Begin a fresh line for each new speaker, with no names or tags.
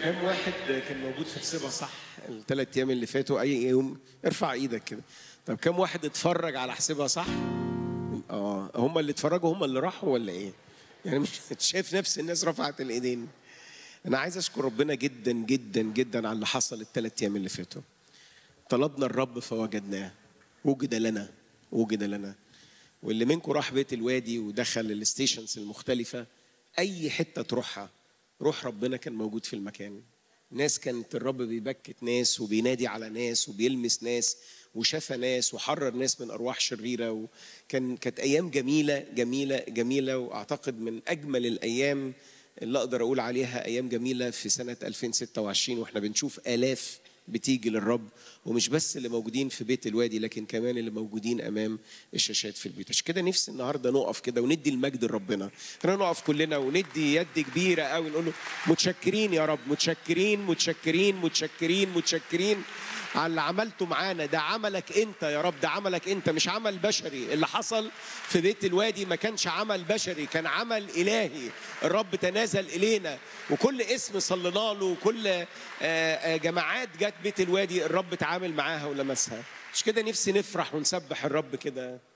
كام واحد كان موجود في حسابها صح الثلاث ايام اللي فاتوا اي يوم ارفع ايدك كده طب كام واحد اتفرج على حسابها صح اه هم اللي اتفرجوا هم اللي راحوا ولا ايه يعني مش شايف نفس الناس رفعت الايدين انا عايز اشكر ربنا جدا جدا جدا على اللي حصل الثلاث ايام اللي فاتوا طلبنا الرب فوجدناه وجد لنا وجد لنا واللي منكم راح بيت الوادي ودخل الستيشنز المختلفه اي حته تروحها روح ربنا كان موجود في المكان ناس كانت الرب بيبكت ناس وبينادي على ناس وبيلمس ناس وشفى ناس وحرر ناس من ارواح شريره وكان كانت ايام جميله جميله جميله واعتقد من اجمل الايام اللي اقدر اقول عليها ايام جميله في سنه 2026 واحنا بنشوف الاف بتيجي للرب ومش بس اللي موجودين في بيت الوادي لكن كمان اللي موجودين امام الشاشات في البيت عشان كده نفسي النهارده نقف كده وندي المجد لربنا خلينا نقف كلنا وندي يد كبيره قوي نقول له متشكرين يا رب متشكرين متشكرين متشكرين متشكرين على اللي عملته معانا ده عملك انت يا رب ده عملك انت مش عمل بشري اللي حصل في بيت الوادي ما كانش عمل بشري كان عمل الهي الرب تنازل الينا وكل اسم صلينا له وكل جماعات جت بيت الوادي الرب تعامل معاها ولمسها مش كده نفسي نفرح ونسبح الرب كده